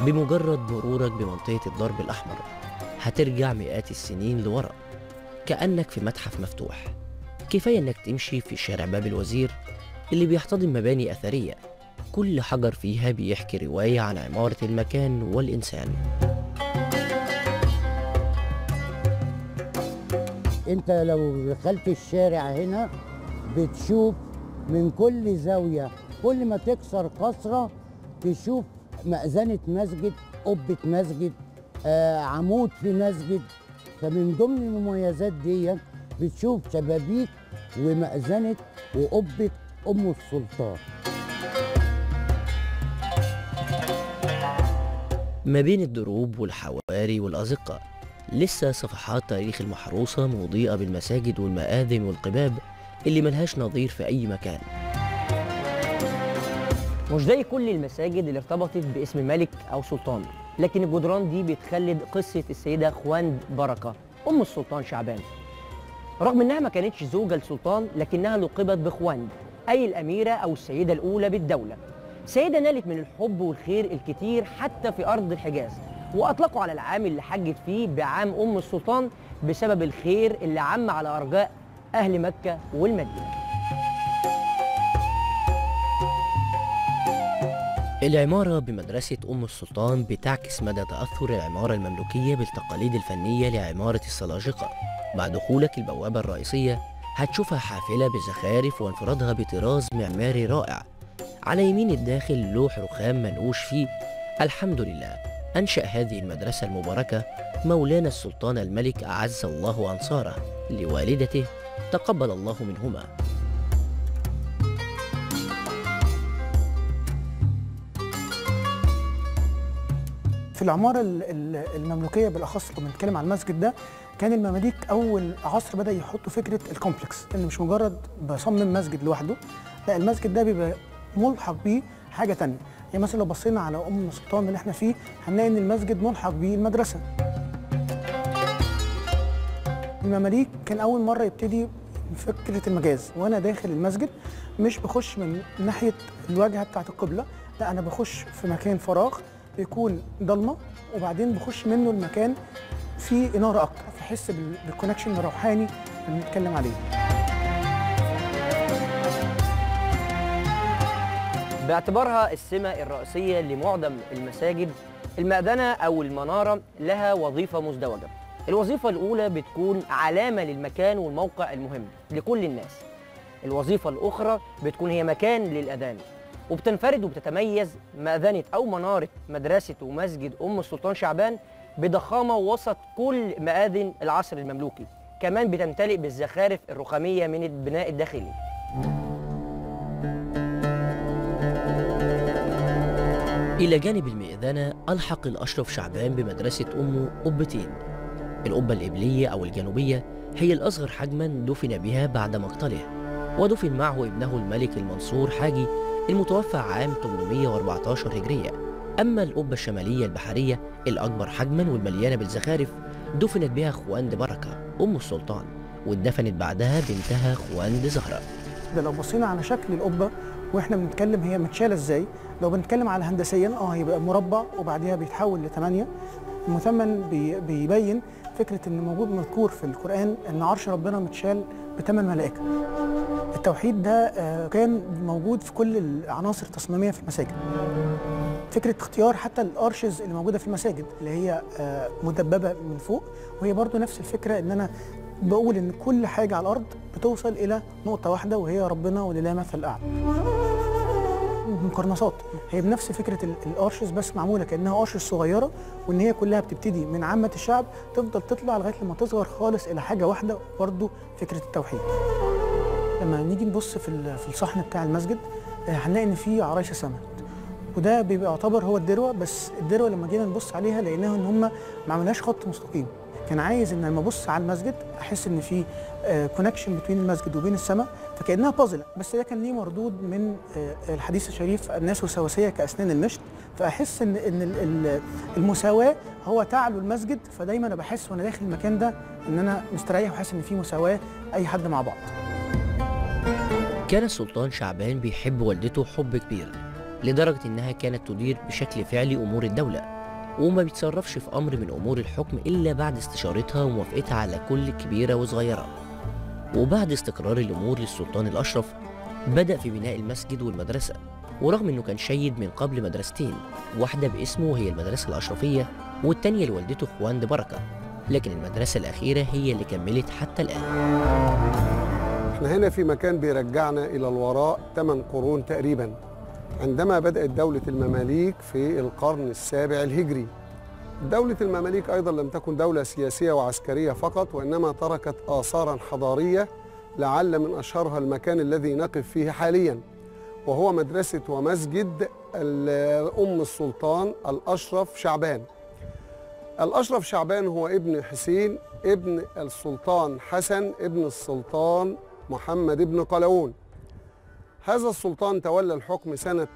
بمجرد مرورك بمنطقة الضرب الأحمر هترجع مئات السنين لورا كأنك في متحف مفتوح كفاية إنك تمشي في شارع باب الوزير اللي بيحتضن مباني أثرية كل حجر فيها بيحكي رواية عن عمارة المكان والإنسان انت لو دخلت الشارع هنا بتشوف من كل زاوية كل ما تكسر قصرة تشوف مأذنة مسجد قبة مسجد آه عمود في مسجد فمن ضمن المميزات دي بتشوف شبابيك ومأذنة وقبة أم السلطان ما بين الدروب والحواري والأزقة لسه صفحات تاريخ المحروسة مضيئة بالمساجد والمآذن والقباب اللي ملهاش نظير في أي مكان مش زي كل المساجد اللي ارتبطت باسم ملك او سلطان لكن الجدران دي بتخلد قصه السيده خواند بركه ام السلطان شعبان رغم انها ما كانتش زوجه لسلطان لكنها لقبت بخواند اي الاميره او السيده الاولى بالدوله سيده نالت من الحب والخير الكتير حتى في ارض الحجاز واطلقوا على العام اللي حجت فيه بعام ام السلطان بسبب الخير اللي عم على ارجاء اهل مكه والمدينه العمارة بمدرسة أم السلطان بتعكس مدى تأثر العمارة المملوكية بالتقاليد الفنية لعمارة السلاجقة مع دخولك البوابة الرئيسية هتشوفها حافلة بزخارف وانفرادها بطراز معماري رائع على يمين الداخل لوح رخام منقوش فيه الحمد لله أنشأ هذه المدرسة المباركة مولانا السلطان الملك أعز الله أنصاره لوالدته تقبل الله منهما في العمارة ال- ال- المملوكية بالأخص لما بنتكلم على المسجد ده كان المماليك أول عصر بدأ يحطوا فكرة الكومبلكس إن مش مجرد بصمم مسجد لوحده لا المسجد ده بيبقى ملحق بيه حاجة تانية يعني مثلا لو بصينا على أم السلطان اللي احنا فيه هنلاقي إن المسجد ملحق بيه المدرسة المماليك كان أول مرة يبتدي فكرة المجاز وأنا داخل المسجد مش بخش من ناحية الواجهة بتاعت القبلة لا أنا بخش في مكان فراغ بيكون ضلمة وبعدين بخش منه المكان فيه إنارة أكتر فحس بال- بالكونكشن الروحاني اللي بنتكلم عليه باعتبارها السمة الرئيسية لمعظم المساجد المأذنة أو المنارة لها وظيفة مزدوجة الوظيفة الأولى بتكون علامة للمكان والموقع المهم لكل الناس الوظيفة الأخرى بتكون هي مكان للأذان وبتنفرد وبتتميز مأذنة أو منارة مدرسة ومسجد أم السلطان شعبان بضخامة وسط كل مآذن العصر المملوكي كمان بتمتلئ بالزخارف الرخامية من البناء الداخلي إلى جانب المئذنة ألحق الأشرف شعبان بمدرسة أمه قبتين القبة الإبلية أو الجنوبية هي الأصغر حجما دفن بها بعد مقتله ودفن معه ابنه الملك المنصور حاجي المتوفى عام 814 هجرية أما القبة الشمالية البحرية الأكبر حجما والمليانة بالزخارف دفنت بها خواند بركة أم السلطان واتدفنت بعدها بنتها خواند زهرة ده لو بصينا على شكل القبة واحنا بنتكلم هي متشالة ازاي لو بنتكلم على هندسيا اه هيبقى مربع وبعديها بيتحول لثمانية مثمن بي بيبين فكرة ان موجود مذكور في القرآن ان عرش ربنا متشال بثمان ملائكة التوحيد ده آه، كان موجود في كل العناصر التصميمية في المساجد فكرة اختيار حتى الارشز اللي موجودة في المساجد اللي هي آه، مدببة من فوق وهي برضو نفس الفكرة ان انا بقول ان كل حاجة على الارض بتوصل الى نقطة واحدة وهي ربنا ولله مثل الاعلى مقرنصات هي بنفس فكره ال- الارشز بس معموله كانها ارشز صغيره وان هي كلها بتبتدي من عامه الشعب تفضل تطلع لغايه لما تصغر خالص الى حاجه واحده برضو فكره التوحيد لما نيجي نبص في ال- في الصحن بتاع المسجد آه، هنلاقي ان في عرايش سمك وده بيبقى يعتبر هو الدروه بس الدروه لما جينا نبص عليها لقيناها ان هم ما عملناش خط مستقيم كان عايز ان لما ابص على المسجد احس ان في كونكشن بين المسجد وبين السماء فكانها بازل بس ده كان ليه مردود من آه، الحديث الشريف الناس سواسيه كاسنان المشط فاحس ان ان ال- ال- المساواه هو تعلو المسجد فدايما انا بحس وانا داخل المكان ده ان انا مستريح وحاسس ان في مساواه اي حد مع بعض كان السلطان شعبان بيحب والدته حب كبير لدرجة إنها كانت تدير بشكل فعلي أمور الدولة وما بيتصرفش في أمر من أمور الحكم إلا بعد استشارتها وموافقتها على كل كبيرة وصغيرة وبعد استقرار الأمور للسلطان الأشرف بدأ في بناء المسجد والمدرسة ورغم إنه كان شيد من قبل مدرستين واحدة باسمه وهي المدرسة الأشرفية والتانية لوالدته خوان بركة لكن المدرسة الأخيرة هي اللي كملت حتى الآن احنا هنا في مكان بيرجعنا إلى الوراء 8 قرون تقريبا عندما بدأت دولة المماليك في القرن السابع الهجري دولة المماليك أيضا لم تكن دولة سياسية وعسكرية فقط وإنما تركت آثارا حضارية لعل من أشهرها المكان الذي نقف فيه حاليا وهو مدرسة ومسجد ال- أم السلطان الأشرف شعبان الأشرف شعبان هو ابن حسين ابن السلطان حسن ابن السلطان محمد ابن قلاوون هذا السلطان تولى الحكم سنة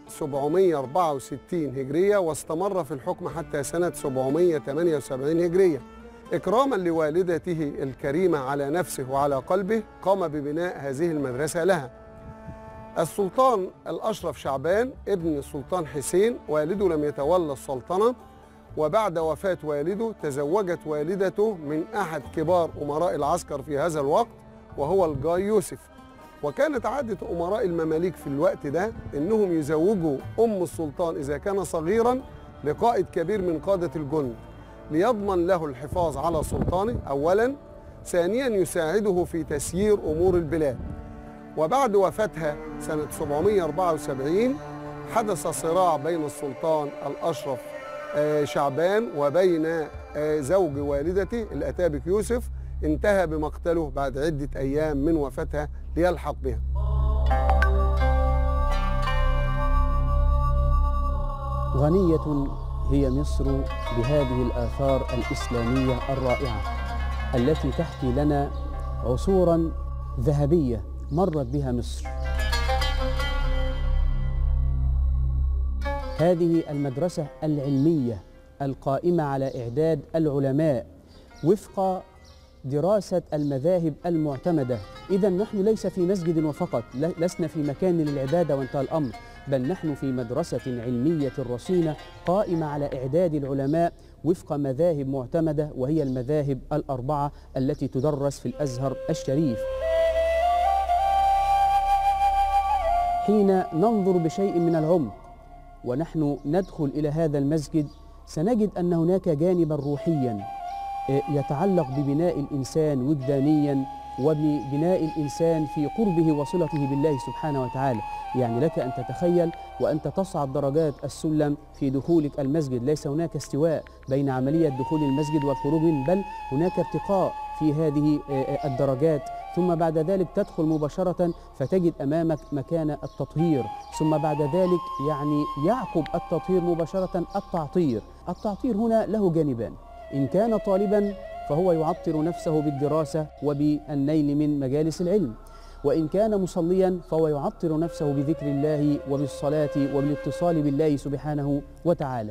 764 هجرية واستمر في الحكم حتى سنة 778 هجرية إكراما لوالدته الكريمة على نفسه وعلى قلبه قام ببناء هذه المدرسة لها السلطان الأشرف شعبان ابن السلطان حسين والده لم يتولى السلطنة وبعد وفاة والده تزوجت والدته من أحد كبار أمراء العسكر في هذا الوقت وهو الجاي يوسف وكانت عادة أمراء المماليك في الوقت ده إنهم يزوجوا أم السلطان إذا كان صغيرا لقائد كبير من قادة الجند ليضمن له الحفاظ على سلطانه أولا ثانيا يساعده في تسيير أمور البلاد وبعد وفاتها سنة 774 حدث صراع بين السلطان الأشرف آه، شعبان وبين آه، زوج والدته الأتابك يوسف انتهى بمقتله بعد عدة أيام من وفاتها ليلحق بها غنية هي مصر بهذه الآثار الإسلامية الرائعة التي تحكي لنا عصورا ذهبية مرت بها مصر هذه المدرسة العلمية القائمة على إعداد العلماء وفق دراسة المذاهب المعتمدة إذا نحن ليس في مسجد وفقط ل- لسنا في مكان للعبادة وانتهى الأمر بل نحن في مدرسة علمية رصينة قائمة على إعداد العلماء وفق مذاهب معتمدة وهي المذاهب الأربعة التي تدرس في الأزهر الشريف حين ننظر بشيء من العمق ونحن ندخل إلى هذا المسجد سنجد أن هناك جانبا روحيا آه، يتعلق ببناء الإنسان وجدانيا وببناء الإنسان في قربه وصلته بالله سبحانه وتعالى يعني لك أن تتخيل وأنت تصعد درجات السلم في دخولك المسجد ليس هناك استواء بين عملية دخول المسجد والخروج منه بل هناك ارتقاء في هذه آه، آه، الدرجات ثم بعد ذلك تدخل مباشرة فتجد أمامك مكان التطهير ثم بعد ذلك يعني يعقب التطهير مباشرة التعطير التعطير هنا له جانبان إن كان طالبا فهو يعطر نفسه بالدراسة وبالنيل من مجالس العلم وإن كان مصليا فهو يعطر نفسه بذكر الله وبالصلاة وبالاتصال بالله سبحانه وتعالى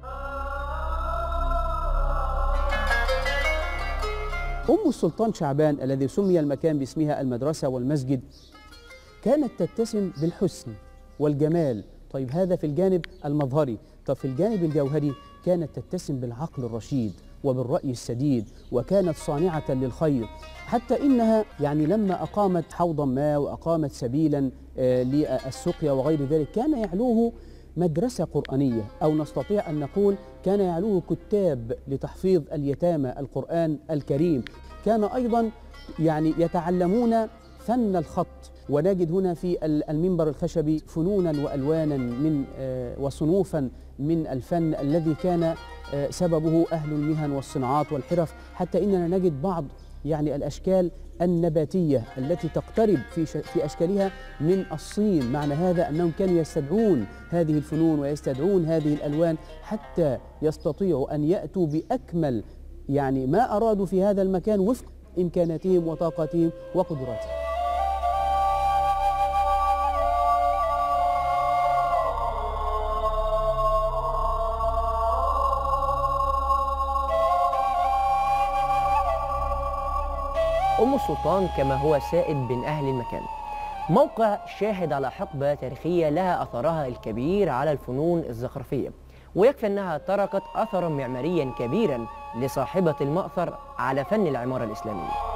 أم السلطان شعبان الذي سمي المكان باسمها المدرسة والمسجد كانت تتسم بالحسن والجمال طيب هذا في الجانب المظهري طب في الجانب الجوهري كانت تتسم بالعقل الرشيد وبالرأي السديد وكانت صانعة للخير حتى إنها يعني لما أقامت حوضا ما وأقامت سبيلا آه، للسقيا وغير ذلك كان يعلوه مدرسة قرآنية أو نستطيع أن نقول كان يعلوه كتاب لتحفيظ اليتامى القرآن الكريم كان أيضا يعني يتعلمون فن الخط ونجد هنا في ال- المنبر الخشبي فنونا والوانا من آه، وصنوفا من الفن الذي كان آه، سببه اهل المهن والصناعات والحرف حتى اننا نجد بعض يعني الاشكال النباتيه التي تقترب في ش- في اشكالها من الصين معنى هذا انهم كانوا يستدعون هذه الفنون ويستدعون هذه الالوان حتى يستطيعوا ان ياتوا باكمل يعني ما ارادوا في هذا المكان وفق امكاناتهم وطاقتهم وقدراتهم أم السلطان كما هو سائد بين أهل المكان موقع شاهد على حقبة تاريخية لها أثرها الكبير على الفنون الزخرفية ويكفي أنها تركت أثرا معماريا كبيرا لصاحبة المأثر على فن العمارة الإسلامية